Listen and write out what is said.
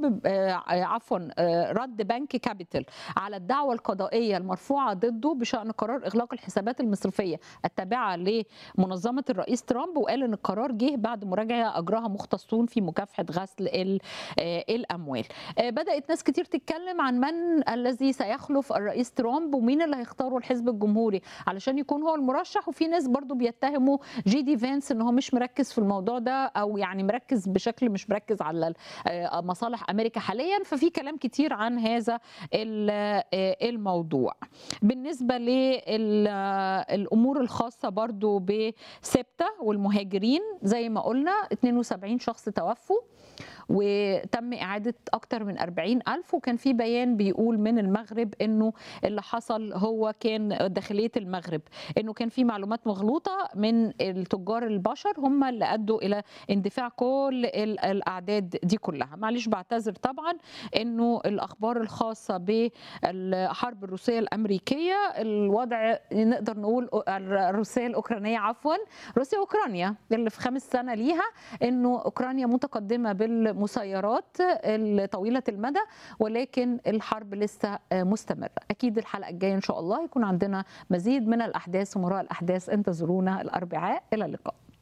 ترامب آه، عفوا آه، رد بنك كابيتال على الدعوة القضائية المرفوعة ضده بشأن قرار إغلاق الحسابات المصرفية التابعة لمنظمة الرئيس ترامب وقال إن القرار جه بعد مراجعة أجراها مختصون في مكافحة غسل ال- آه، الأموال آه، بدأت ناس كتير تتكلم عن من الذي سيخلف الرئيس ترامب ومين اللي هيختاره الحزب الجمهوري علشان يكون هو المرشح وفي ناس برضو بيتهموا جي دي فانس ان هو مش مركز في الموضوع ده او يعني مركز بشكل مش مركز على ال- آه، مصالح امريكا حاليا ففي كلام كتير عن هذا ال- آه، الموضوع بالنسبه للامور الخاصه برضو بسبته والمهاجرين زي ما قلنا 72 شخص توفوا وتم إعادة أكتر من 40 ألف وكان في بيان بيقول من المغرب أنه اللي حصل هو كان داخلية المغرب أنه كان في معلومات مغلوطة من التجار البشر هم اللي أدوا إلى اندفاع كل ال- الأعداد دي كلها معلش بعتذر طبعا أنه الأخبار الخاصة بالحرب الروسية الأمريكية الوضع نقدر نقول الروسية الأوكرانية عفوا روسيا أوكرانيا اللي في خامس سنة ليها انه اوكرانيا متقدمه بالمسيرات طويله المدى ولكن الحرب لسه مستمره اكيد الحلقه الجايه ان شاء الله يكون عندنا مزيد من الاحداث ومراء الاحداث انتظرونا الاربعاء الى اللقاء